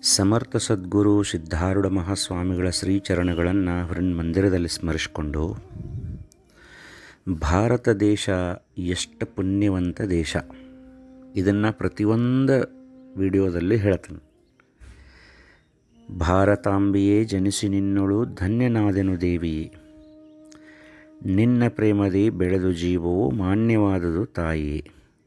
ಸಮರ್ಥ ಸದ್ಗುರು ಸಿದ್ಧಾರೂಢ ಮಹಾಸ್ವಾಮಿಗಳ ಶ್ರೀಚರಣಗಳನ್ನು ಮಂದಿರದಲ್ಲಿ ಸ್ಮರಿಸಿಕೊಂಡು ಭಾರತ ದೇಶ ಎಷ್ಟು ಪುಣ್ಯವಂತ ದೇಶ ಇದನ್ನು ಪ್ರತಿಯೊಂದು ವಿಡಿಯೋದಲ್ಲಿ ಹೇಳ್ತೀನಿ ಭಾರತಾಂಬೆಯೇ ಜನಿಸಿ ನಿನ್ನೊಳು ಧನ್ಯನಾದೆನು ದೇವಿಯೇ ನಿನ್ನ ಪ್ರೇಮದಿ ಬೆಳೆದು ಜೀವವು ಮಾನ್ಯವಾದುದು ತಾಯಿಯೇ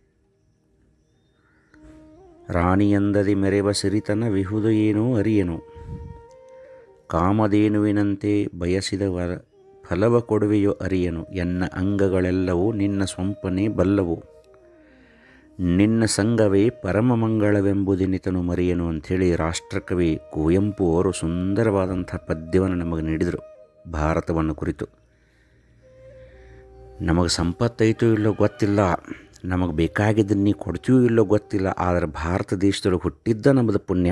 ರಾಣಿಯಂದದಿ ಮೆರೆವ ಸಿರಿತನ ವಿಹುದು ಏನೋ ಅರಿಯನು ಕಾಮಧೇನುವಿನಂತೆ ಬಯಸಿದ ವರ ಫಲವ ಕೊಡುವೆಯೋ ಅರಿಯನು ಎನ್ನ ಅಂಗಗಳೆಲ್ಲವೂ ನಿನ್ನ ಸ್ವಂಪನೇ ಬಲ್ಲವು ನಿನ್ನ ಸಂಘವೇ ಪರಮ ಮಂಗಳವೆಂಬುದೆನಿತನು ಮರೆಯನು ಅಂಥೇಳಿ ರಾಷ್ಟ್ರಕವಿ ಕುವೆಂಪು ಅವರು ಸುಂದರವಾದಂಥ ಪದ್ಯವನ್ನು ನಮಗೆ ನೀಡಿದರು ಭಾರತವನ್ನು ಕುರಿತು ನಮಗೆ ಸಂಪತ್ತೈತೋ ಇಲ್ಲೋ ಗೊತ್ತಿಲ್ಲ ನಮಗೆ ಬೇಕಾಗಿದ್ದನ್ನು ನೀ ಕೊಡ್ತೀವೋ ಇಲ್ಲೋ ಗೊತ್ತಿಲ್ಲ ಆದರೆ ಭಾರತ ದೇಶದೊಳಗೆ ಹುಟ್ಟಿದ್ದ ನಮ್ಮದು ಪುಣ್ಯ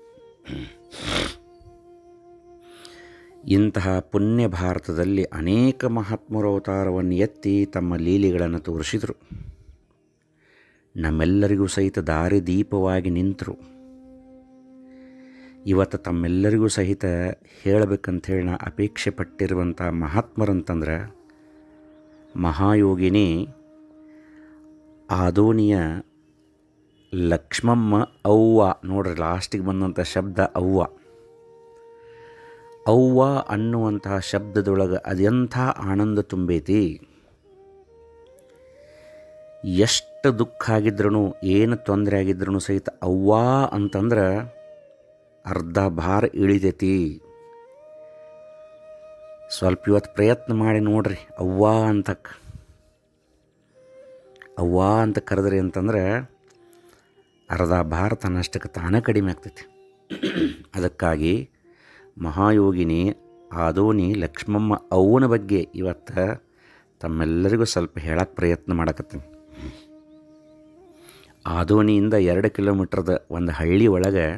ಇಂತಹ ಪುಣ್ಯ ಭಾರತದಲ್ಲಿ ಅನೇಕ ಮಹಾತ್ಮರ ಅವತಾರವನ್ನು ಎತ್ತಿ ತಮ್ಮ ಲೀಲೆಗಳನ್ನು ತೋರಿಸಿದರು ನಮ್ಮೆಲ್ಲರಿಗೂ ಸಹಿತ ದಾರಿ ದೀಪವಾಗಿ ನಿಂತರು ಇವತ್ತು ತಮ್ಮೆಲ್ಲರಿಗೂ ಸಹಿತ ಹೇಳಬೇಕಂಥೇಳಿ ನಾ ಅಪೇಕ್ಷೆ ಪಟ್ಟಿರುವಂಥ ಮಹಾತ್ಮರಂತಂದ್ರೆ ಮಹಾಯೋಗಿನಿ ಆದೋನಿಯ ಲಕ್ಷ್ಮಮ್ಮ ಅವ್ವ ನೋಡ್ರಿ ಲಾಸ್ಟಿಗೆ ಬಂದಂಥ ಶಬ್ದ ಅವ್ವ ಅವ್ವ ಅನ್ನುವಂತಹ ಶಬ್ದದೊಳಗೆ ಅದೆಂಥ ಆನಂದ ತುಂಬೈತಿ ಎಷ್ಟು ದುಃಖ ಆಗಿದ್ರೂ ಏನು ತೊಂದರೆ ಆಗಿದ್ರೂ ಸಹಿತ ಅವ್ವ ಅಂತಂದ್ರೆ ಅರ್ಧ ಭಾರ ಇಳಿತೈತಿ ಸ್ವಲ್ಪ ಇವತ್ತು ಪ್ರಯತ್ನ ಮಾಡಿ ನೋಡ್ರಿ ಅವ್ವ ಅಂತಕ್ಕೆ ಅವ್ವ ಅಂತ ಕರೆದ್ರಿ ಅಂತಂದ್ರೆ ಅರ್ಧ ಭಾರ ತನ್ನಷ್ಟಕ್ಕೆ ತಾನೇ ಕಡಿಮೆ ಆಗ್ತೈತಿ ಅದಕ್ಕಾಗಿ ಮಹಾಯೋಗಿನಿ ಆದೋನಿ ಲಕ್ಷ್ಮಮ್ಮ ಅವ್ವನ ಬಗ್ಗೆ ಇವತ್ತು ತಮ್ಮೆಲ್ಲರಿಗೂ ಸ್ವಲ್ಪ ಹೇಳಕ್ಕೆ ಪ್ರಯತ್ನ ಮಾಡಕತ್ತೀನಿ ಆದೋನಿಯಿಂದ ಎರಡು ಕಿಲೋಮೀಟ್ರದ ಒಂದು ಹಳ್ಳಿ ಒಳಗೆ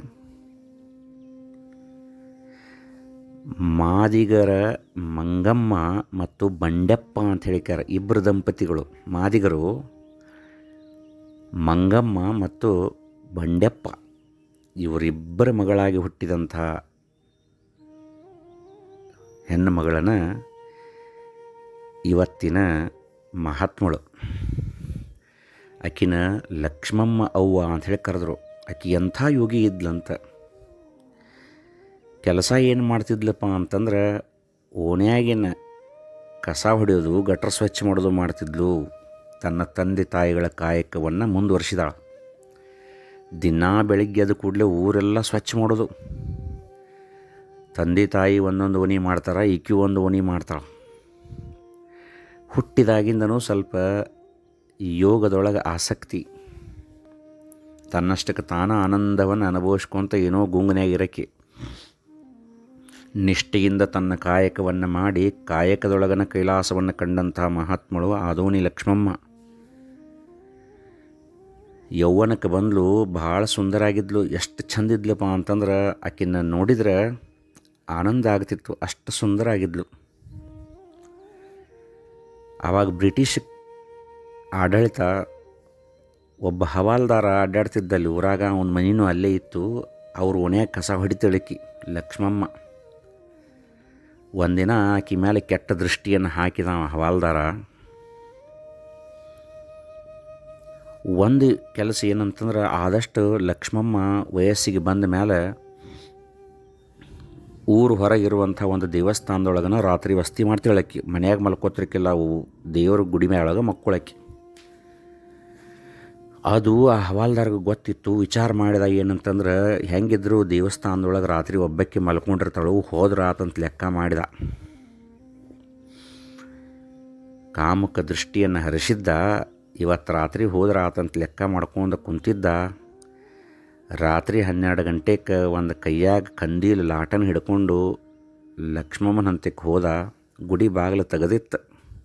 ಮಾದಿಗರ ಮಂಗಮ್ಮ ಮತ್ತು ಬಂಡೆಪ್ಪ ಅಂತ ಹೇಳಿಕಾರ ಇಬ್ಬರು ದಂಪತಿಗಳು ಮಾದಿಗರು ಮಂಗಮ್ಮ ಮತ್ತು ಬಂಡೆಪ್ಪ ಇವರಿಬ್ಬರ ಮಗಳಾಗಿ ಹುಟ್ಟಿದಂಥ ಹೆಣ್ಣು ಮಗಳನ್ನು ಇವತ್ತಿನ ಮಹಾತ್ಮಳು ಆಕಿನ ಲಕ್ಷ್ಮಮ್ಮ ಅವ್ವ ಅಂಥೇಳಿ ಕರೆದ್ರು ಆಕಿ ಎಂಥ ಯೋಗಿ ಇದ್ಲಂತ ಕೆಲಸ ಏನು ಮಾಡ್ತಿದ್ಲಪ್ಪ ಅಂತಂದ್ರೆ ಓಣ್ಯಾಗಿನ ಕಸ ಹೊಡೆಯೋದು ಗಟ್ರ ಸ್ವಚ್ಛ ಮಾಡೋದು ಮಾಡ್ತಿದ್ಲು ತನ್ನ ತಂದೆ ತಾಯಿಗಳ ಕಾಯಕವನ್ನು ಮುಂದುವರಿಸಿದಾಳ ದಿನ ಬೆಳಿಗ್ಗೆ ಅದು ಕೂಡಲೇ ಊರೆಲ್ಲ ಸ್ವಚ್ಛ ಮಾಡೋದು ತಂದೆ ತಾಯಿ ಒಂದೊಂದು ಓಣಿ ಮಾಡ್ತಾರೆ ಈಕಿ ಒಂದು ಓಣಿ ಮಾಡ್ತಾಳೆ ಹುಟ್ಟಿದಾಗಿಂದನೂ ಸ್ವಲ್ಪ ಯೋಗದೊಳಗೆ ಆಸಕ್ತಿ ತನ್ನಷ್ಟಕ್ಕೆ ತಾನ ಆನಂದವನ್ನು ಅನುಭವಿಸ್ಕೊತ ಏನೋ ಗುಂಗನ್ಯಾಗಿರಕ್ಕೆ ನಿಷ್ಠೆಯಿಂದ ತನ್ನ ಕಾಯಕವನ್ನು ಮಾಡಿ ಕಾಯಕದೊಳಗನ ಕೈಲಾಸವನ್ನು ಕಂಡಂತಹ ಮಹಾತ್ಮಳು ಆದೋನಿ ಲಕ್ಷ್ಮಮ್ಮ ಯೌವನಕ್ಕೆ ಬಂದಳು ಭಾಳ ಸುಂದರ ಆಗಿದ್ಲು ಎಷ್ಟು ಚಂದಿದ್ಲಪ್ಪ ಅಂತಂದ್ರೆ ಆಕಿನ ನೋಡಿದ್ರೆ ಆನಂದ ಆಗ್ತಿತ್ತು ಅಷ್ಟು ಸುಂದರ ಆಗಿದ್ಲು ಆವಾಗ ಬ್ರಿಟಿಷ್ ಆಡಳಿತ ಒಬ್ಬ ಹವಾಲ್ದಾರ ಅಡ್ಡಾಡ್ತಿದ್ದಲ್ಲಿ ಊರಾಗ ಅವನ ಮನೆಯೂ ಅಲ್ಲೇ ಇತ್ತು ಅವ್ರ ಓಣ್ಯಾಗ ಕಸ ಹೊಡಿತಳಕಿ ಲಕ್ಷ್ಮಮ್ಮ ಒಂದಿನ ಆಕಿ ಮೇಲೆ ಕೆಟ್ಟ ದೃಷ್ಟಿಯನ್ನು ಹಾಕಿದ ಹವಾಲ್ದಾರ ಒಂದು ಕೆಲಸ ಏನಂತಂದ್ರೆ ಆದಷ್ಟು ಲಕ್ಷ್ಮಮ್ಮ ವಯಸ್ಸಿಗೆ ಬಂದ ಮೇಲೆ ಊರು ಹೊರಗಿರುವಂಥ ಒಂದು ದೇವಸ್ಥಾನದೊಳಗನ ರಾತ್ರಿ ವಸ್ತಿ ಮಾಡ್ತಿಳಕ್ಕಿ ಮನ್ಯಾಗ ಮಲ್ಕೋತಿರ್ಕಿಲ್ಲ ಅವು ದೇವ್ರ ಗುಡಿ ಮ್ಯಾಳೊಳಗೆ ಮಕ್ಕಳಕ್ಕಿ ಅದು ಆ ಹವಾಲ್ದಾರ್ಗೆ ಗೊತ್ತಿತ್ತು ವಿಚಾರ ಮಾಡಿದ ಏನಂತಂದ್ರೆ ಹೆಂಗಿದ್ರು ದೇವಸ್ಥಾನದೊಳಗೆ ರಾತ್ರಿ ಒಬ್ಬಕ್ಕೆ ಮಲ್ಕೊಂಡಿರ್ತಾಳು ಹೋದ್ರ ಆತಂತ ಲೆಕ್ಕ ಮಾಡಿದ ಕಾಮಕ ದೃಷ್ಟಿಯನ್ನು ಹರಿಸಿದ್ದ ಇವತ್ತು ರಾತ್ರಿ ಹೋದ್ರ ಆತಂತ ಲೆಕ್ಕ ಮಾಡ್ಕೊಂಡು ಕುಂತಿದ್ದ ರಾತ್ರಿ ಹನ್ನೆರಡು ಗಂಟೆಗೆ ಒಂದು ಕೈಯಾಗ ಕಂದೀಲ್ ಲಾಟನ್ ಹಿಡ್ಕೊಂಡು ಲಕ್ಷ್ಮಮ್ಮನ ಹಂತಕ್ಕೆ ಹೋದ ಗುಡಿ ಬಾಗಿಲು ತೆಗೆದಿತ್ತು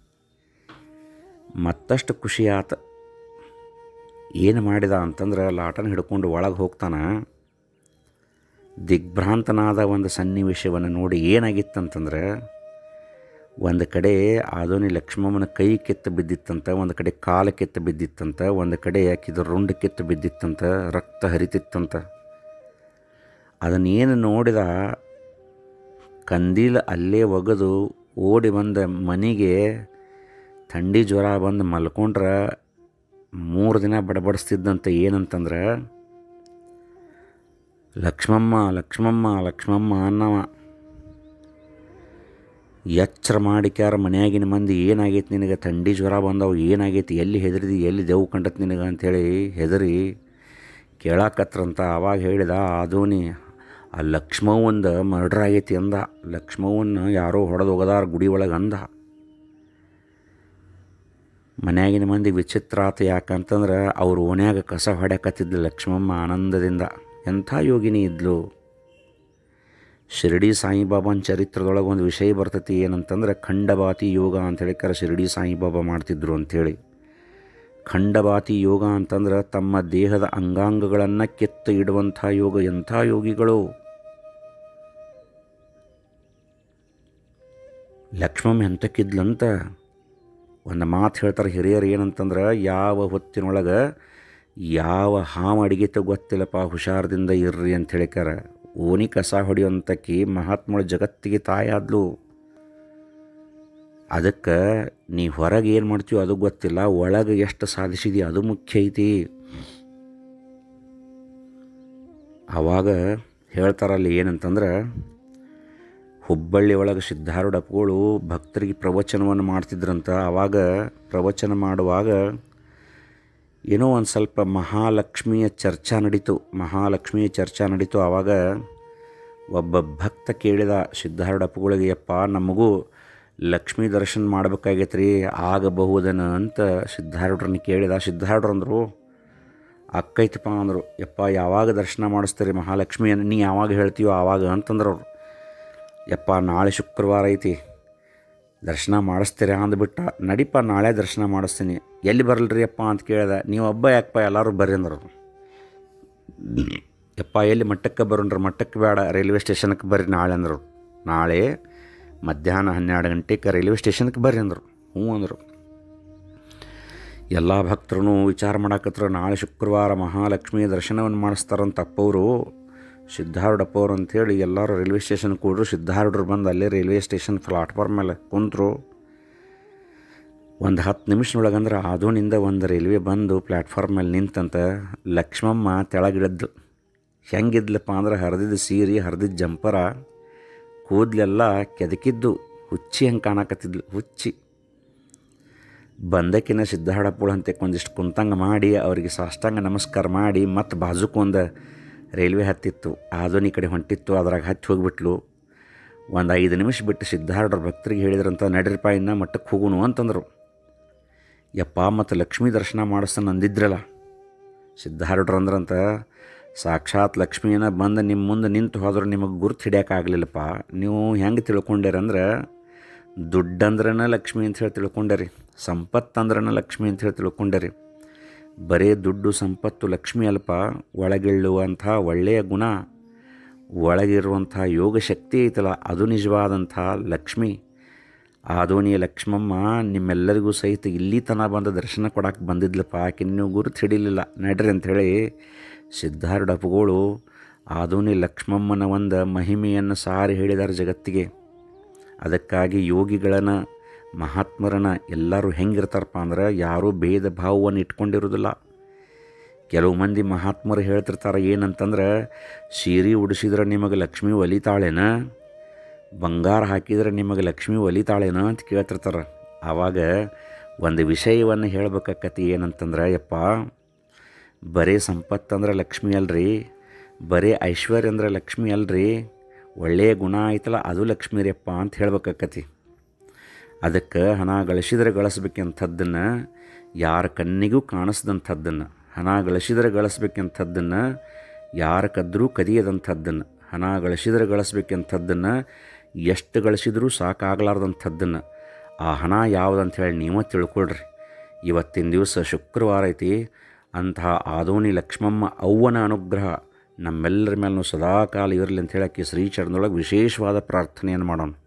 ಮತ್ತಷ್ಟು ಖುಷಿ ಆತ ಏನು ಮಾಡಿದ ಅಂತಂದ್ರೆ ಲಾಟನ್ ಹಿಡ್ಕೊಂಡು ಒಳಗೆ ಹೋಗ್ತಾನೆ ದಿಗ್ಭ್ರಾಂತನಾದ ಒಂದು ಸನ್ನಿವೇಶವನ್ನು ನೋಡಿ ಏನಾಗಿತ್ತಂತಂದ್ರೆ ಒಂದು ಕಡೆ ಆದೋನಿ ಲಕ್ಷ್ಮಮ್ಮನ ಕೈ ಕೆತ್ತು ಬಿದ್ದಿತ್ತಂತ ಒಂದು ಕಡೆ ಕಾಲು ಕೆತ್ತು ಬಿದ್ದಿತ್ತಂತ ಒಂದು ಕಡೆ ಆಕಿದು ರುಂಡು ಕೆತ್ತು ಬಿದ್ದಿತ್ತಂತ ರಕ್ತ ಹರಿತಿತ್ತಂತ ಅದನ್ನೇನು ನೋಡಿದ ಕಂದೀಲ ಅಲ್ಲೇ ಒಗೆದು ಓಡಿ ಬಂದ ಮನೆಗೆ ಥಂಡಿ ಜ್ವರ ಬಂದು ಮಲ್ಕೊಂಡ್ರೆ ಮೂರು ದಿನ ಬಡಬಡಿಸ್ತಿದ್ದಂತ ಏನಂತಂದ್ರೆ ಲಕ್ಷ್ಮಮ್ಮ ಲಕ್ಷ್ಮಮ್ಮ ಲಕ್ಷ್ಮಮ್ಮ ಅನ್ನವ ಎಚ್ಚರ ಮಾಡಿಕ್ಯಾರ ಮನ್ಯಾಗಿನ ಮಂದಿ ಏನಾಗೈತಿ ನಿನಗೆ ಥಂಡಿ ಜ್ವರ ಬಂದವು ಏನಾಗೈತಿ ಎಲ್ಲಿ ಹೆದರಿದಿ ಎಲ್ಲಿ ದೆವ್ವು ಕಂಡತ್ ನಿನಗೆ ಅಂಥೇಳಿ ಹೆದರಿ ಕೇಳಾಕತ್ರಂತ ಅವಾಗ ಹೇಳಿದ ಅದೋನಿ ಆ ಲಕ್ಷ್ಮವ್ವಂದ ಮರ್ಡ್ರ್ ಆಗೈತಿ ಅಂದ ಲಕ್ಷ್ಮವ್ವನ್ನ ಯಾರೋ ಹೊಡೆದು ಹೋಗದಾರ ಗುಡಿ ಒಳಗೆ ಅಂದ ಮನ್ಯಾಗಿನ ಮಂದಿ ವಿಚಿತ್ರ ಆತ ಯಾಕಂತಂದ್ರೆ ಅವ್ರ ಓನ್ಯಾಗ ಕಸ ಹೊಡ್ಯಾಕತ್ತಿದ್ಲು ಲಕ್ಷ್ಮಮ್ಮ ಆನಂದದಿಂದ ಎಂಥ ಯೋಗಿನಿ ಇದ್ಲು ಶಿರಡಿ ಸಾಯಿಬಾಬಾನ ಚರಿತ್ರದೊಳಗೆ ಒಂದು ವಿಷಯ ಬರ್ತೈತಿ ಏನಂತಂದ್ರೆ ಖಂಡಬಾತಿ ಯೋಗ ಅಂಥೇಳಿ ಕರ ಶಿರಡಿ ಸಾಯಿಬಾಬಾ ಮಾಡ್ತಿದ್ರು ಅಂಥೇಳಿ ಖಂಡಬಾತಿ ಯೋಗ ಅಂತಂದ್ರೆ ತಮ್ಮ ದೇಹದ ಅಂಗಾಂಗಗಳನ್ನು ಕೆತ್ತು ಇಡುವಂಥ ಯೋಗ ಎಂಥ ಯೋಗಿಗಳು ಲಕ್ಷ್ಮಮ್ಮ ಎಂತಕ್ಕಿದ್ಲಂತ ಒಂದು ಮಾತು ಹೇಳ್ತಾರೆ ಹಿರಿಯರು ಏನಂತಂದ್ರೆ ಯಾವ ಹೊತ್ತಿನೊಳಗೆ ಯಾವ ಹಾವು ಅಡಿಗೆತ ಗೊತ್ತಿಲ್ಲಪ್ಪ ಹುಷಾರದಿಂದ ಇರ್ರಿ ಅಂತ ಹೇಳಿಕಾರ ಓನಿ ಕಸ ಹೊಡೆಯುವಂತಕ್ಕಿ ಮಹಾತ್ಮಳ ಜಗತ್ತಿಗೆ ತಾಯಾದ್ಲು ಅದಕ್ಕೆ ನೀ ಹೊರಗೆ ಏನು ಮಾಡ್ತೀವೋ ಅದು ಗೊತ್ತಿಲ್ಲ ಒಳಗೆ ಎಷ್ಟು ಸಾಧಿಸಿದೀಯ ಅದು ಮುಖ್ಯ ಐತಿ ಆವಾಗ ಹೇಳ್ತಾರಲ್ಲಿ ಏನಂತಂದ್ರೆ ಹುಬ್ಬಳ್ಳಿ ಒಳಗೆ ಸಿದ್ಧಾರೂಢ ಅಪ್ಪಗಳು ಭಕ್ತರಿಗೆ ಪ್ರವಚನವನ್ನು ಮಾಡ್ತಿದ್ರಂತ ಆವಾಗ ಪ್ರವಚನ ಮಾಡುವಾಗ ಏನೋ ಒಂದು ಸ್ವಲ್ಪ ಮಹಾಲಕ್ಷ್ಮಿಯ ಚರ್ಚಾ ನಡೀತು ಮಹಾಲಕ್ಷ್ಮಿಯ ಚರ್ಚಾ ನಡೀತು ಆವಾಗ ಒಬ್ಬ ಭಕ್ತ ಕೇಳಿದ ಸಿದ್ಧಾರೂಢ ಅಪ್ಪಗಳಿಗೆ ಯಪ್ಪ ನಮಗೂ ಲಕ್ಷ್ಮೀ ದರ್ಶನ ಮಾಡ್ಬೇಕಾಗೈತೆ ರೀ ಆಗಬಹುದನ ಅಂತ ಸಿದ್ಧಾರೂಢರನ್ನ ಕೇಳಿದ ಸಿದ್ಧಾರೂಢರು ಅಂದರು ಅಕ್ಕೈತಪ್ಪ ಅಂದರು ಯಪ್ಪ ಯಾವಾಗ ದರ್ಶನ ಮಾಡಿಸ್ತೀರಿ ಮಹಾಲಕ್ಷ್ಮಿಯನ್ನು ನೀ ಯಾವಾಗ ಹೇಳ್ತೀವೋ ಆವಾಗ ಅಂತಂದ್ರು ಅವರು ಯಪ್ಪ ನಾಳೆ ಶುಕ್ರವಾರ ಐತಿ ದರ್ಶನ ಮಾಡಿಸ್ತೀರಾ ಅಂದ್ಬಿಟ್ಟ ನಡಿಪ ನಾಳೆ ದರ್ಶನ ಮಾಡಿಸ್ತೀನಿ ಎಲ್ಲಿ ಬರಲ್ರಿ ಅಪ್ಪ ಅಂತ ಕೇಳಿದೆ ನೀವು ಒಬ್ಬ ಯಾಕಪ್ಪ ಎಲ್ಲರೂ ಬರ್ರಿ ಅಂದರು ಯಪ್ಪ ಎಲ್ಲಿ ಮಟ್ಟಕ್ಕೆ ಬರೋಣ್ರಿ ಮಟ್ಟಕ್ಕೆ ಬೇಡ ರೈಲ್ವೆ ಸ್ಟೇಷನ್ಗೆ ಬರ್ರಿ ನಾಳೆ ಅಂದರು ನಾಳೆ ಮಧ್ಯಾಹ್ನ ಹನ್ನೆರಡು ಗಂಟೆಗೆ ರೈಲ್ವೆ ಸ್ಟೇಷನ್ಗೆ ಬರ್ರಿ ಅಂದರು ಹ್ಞೂ ಅಂದರು ಎಲ್ಲ ಭಕ್ತರು ವಿಚಾರ ಮಾಡಾಕತ್ರ ನಾಳೆ ಶುಕ್ರವಾರ ಮಹಾಲಕ್ಷ್ಮಿ ದರ್ಶನವನ್ನು ಮಾಡಿಸ್ತಾರಂತ ಅಪ್ಪವರು ಸಿದ್ಧಾರೂಢಪ್ಪವ್ರು ಅಂಥೇಳಿ ಎಲ್ಲರೂ ರೈಲ್ವೆ ಸ್ಟೇಷನ್ ಕೂಡ್ರು ಸಿದ್ಧಾರೂಢರು ಬಂದು ಅಲ್ಲೇ ರೈಲ್ವೆ ಸ್ಟೇಷನ್ ಪ್ಲಾಟ್ಫಾರ್ಮ್ ಮೇಲೆ ಕುಂತರು ಒಂದು ಹತ್ತು ನಿಮಿಷದೊಳಗಂದ್ರೆ ಆದೋನಿಂದ ಒಂದು ರೈಲ್ವೆ ಬಂದು ಪ್ಲ್ಯಾಟ್ಫಾರ್ಮ್ ಮೇಲೆ ನಿಂತಂತ ಲಕ್ಷ್ಮಮ್ಮ ತೆಳಗಿಳಿದ್ಲು ಹೆಂಗಿದ್ಲಪ್ಪ ಅಂದ್ರೆ ಹರಿದಿದ್ದ ಸೀರೆ ಹರಿದಿದ್ದ ಜಂಪರ ಕೂದಲೆಲ್ಲ ಕೆದಕಿದ್ದು ಹುಚ್ಚಿ ಹಂಗೆ ಕಾಣಕತ್ತಿದ್ಲು ಹುಚ್ಚಿ ಬಂದಕಿನ ಸಿದ್ಧಾರೂಢಪ್ಪಳು ಅಂತ ಒಂದಿಷ್ಟು ಕುಂತಂಗೆ ಮಾಡಿ ಅವರಿಗೆ ಸಾಷ್ಟಾಂಗ ನಮಸ್ಕಾರ ಮಾಡಿ ಮತ್ತು ಬಾಜುಕೊಂದ ರೈಲ್ವೆ ಹತ್ತಿತ್ತು ಆದೋನಿ ಕಡೆ ಹೊಂಟಿತ್ತು ಅದ್ರಾಗ ಹತ್ತಿ ಹೋಗ್ಬಿಟ್ಲು ಒಂದು ಐದು ನಿಮಿಷ ಬಿಟ್ಟು ಸಿದ್ಧಾರೂಢರ ಭಕ್ತರಿಗೆ ಹೇಳಿದ್ರಂತ ನಡ್ರಿಪ್ಪ ಇನ್ನು ಮಟ್ಟಕ್ಕೆ ಹೋಗುನು ಅಂತಂದರು ಯಪ್ಪ ಮತ್ತು ಲಕ್ಷ್ಮೀ ದರ್ಶನ ಮಾಡಿಸ್ತಾನೆ ಅಂದಿದ್ರಲ್ಲ ಸಿದ್ಧಾರೂಢರು ಅಂದ್ರಂತ ಸಾಕ್ಷಾತ್ ಲಕ್ಷ್ಮಿಯನ್ನ ಬಂದು ನಿಮ್ಮ ಮುಂದೆ ನಿಂತು ಹೋದ್ರೆ ನಿಮಗೆ ಗುರ್ತು ಹಿಡಿಯೋಕ್ಕಾಗಲಿಲ್ಲಪ್ಪ ನೀವು ಹೆಂಗೆ ತಿಳ್ಕೊಂಡಿರಂದ್ರೆ ದುಡ್ಡಂದ್ರನ ಲಕ್ಷ್ಮಿ ಅಂತ ಹೇಳಿ ತಿಳ್ಕೊಂಡರಿ ಸಂಪತ್ತಂದ್ರನ ಲಕ್ಷ್ಮಿ ಅಂತ ಹೇಳಿ ತಿಳ್ಕೊಂಡರಿ ಬರೀ ದುಡ್ಡು ಸಂಪತ್ತು ಲಕ್ಷ್ಮಿ ಅಲ್ಪ ಒಳಗಿಳುವಂಥ ಒಳ್ಳೆಯ ಗುಣ ಒಳಗಿರುವಂಥ ಯೋಗ ಶಕ್ತಿ ಐತಲ್ಲ ಅದು ನಿಜವಾದಂಥ ಲಕ್ಷ್ಮಿ ಆದೋನಿಯ ಲಕ್ಷ್ಮಮ್ಮ ನಿಮ್ಮೆಲ್ಲರಿಗೂ ಸಹಿತ ಇಲ್ಲಿ ತನ ಬಂದ ದರ್ಶನ ಕೊಡಕ್ಕೆ ಬಂದಿದ್ಲಪ್ಪ ಆಕೆ ನೀವು ಗುರುತು ಹಿಡಿಲಿಲ್ಲ ನಡ್ರಿ ಅಂಥೇಳಿ ಸಿದ್ಧಾರೂಢ ಅಪ್ಪಗಳು ಆದೋನಿ ಲಕ್ಷ್ಮಮ್ಮನ ಒಂದು ಮಹಿಮೆಯನ್ನು ಸಾರಿ ಹೇಳಿದ್ದಾರೆ ಜಗತ್ತಿಗೆ ಅದಕ್ಕಾಗಿ ಯೋಗಿಗಳನ್ನು ಮಹಾತ್ಮರನ್ನ ಎಲ್ಲರೂ ಹೆಂಗಿರ್ತಾರಪ್ಪ ಅಂದ್ರೆ ಯಾರೂ ಭೇದ ಭಾವವನ್ನು ಇಟ್ಕೊಂಡಿರೋದಿಲ್ಲ ಕೆಲವು ಮಂದಿ ಮಹಾತ್ಮರು ಹೇಳ್ತಿರ್ತಾರೆ ಏನಂತಂದ್ರೆ ಸೀರೆ ಉಡಿಸಿದ್ರೆ ನಿಮಗೆ ಲಕ್ಷ್ಮಿ ಒಲಿತಾಳೇನ ಬಂಗಾರ ಹಾಕಿದ್ರೆ ನಿಮಗೆ ಲಕ್ಷ್ಮಿ ಒಲಿತಾಳೇನ ಅಂತ ಕೇಳ್ತಿರ್ತಾರೆ ಆವಾಗ ಒಂದು ವಿಷಯವನ್ನು ಹೇಳ್ಬೇಕಾಕತಿ ಏನಂತಂದ್ರೆ ಯಪ್ಪ ಬರೀ ಸಂಪತ್ತಂದ್ರೆ ಲಕ್ಷ್ಮಿ ಅಲ್ರಿ ಬರೀ ಐಶ್ವರ್ಯ ಅಂದ್ರೆ ಲಕ್ಷ್ಮಿ ಅಲ್ರಿ ಒಳ್ಳೆಯ ಗುಣ ಐತಲ್ಲ ಅದು ಲಕ್ಷ್ಮಿ ರೀಪ್ಪ ಅಂತ ಹೇಳ್ಬೇಕಾಕತಿ ಅದಕ್ಕೆ ಹಣ ಗಳಿಸಿದರೆ ಗಳಿಸ್ಬೇಕಂಥದ್ದನ್ನು ಯಾರ ಕಣ್ಣಿಗೂ ಕಾಣಿಸ್ದಂಥದ್ದನ್ನು ಹಣ ಗಳಿಸಿದರೆ ಗಳಿಸ್ಬೇಕಂಥದ್ದನ್ನು ಯಾರ ಕದ್ರೂ ಕದಿಯದಂಥದ್ದನ್ನು ಹಣ ಗಳಿಸಿದರೆ ಗಳಿಸ್ಬೇಕಂಥದ್ದನ್ನು ಎಷ್ಟು ಗಳಿಸಿದ್ರೂ ಸಾಕಾಗಲಾರ್ದಂಥದ್ದನ್ನು ಆ ಹಣ ಯಾವುದಂತ ಹೇಳಿ ನೀವೇ ತಿಳ್ಕೊಳ್ರಿ ಇವತ್ತಿನ ದಿವಸ ಶುಕ್ರವಾರ ಐತಿ ಅಂತಹ ಆದೋನಿ ಲಕ್ಷ್ಮಮ್ಮ ಅವ್ವನ ಅನುಗ್ರಹ ನಮ್ಮೆಲ್ಲರ ಮೇಲೂ ಸದಾಕಾಲ ಇರಲಿ ಅಂತ ಹೇಳಕ್ಕೆ ಶ್ರೀಚರಣದೊಳಗೆ ವಿಶೇಷವಾದ ಪ್ರಾರ್ಥನೆಯನ್ನು ಮಾಡೋಣ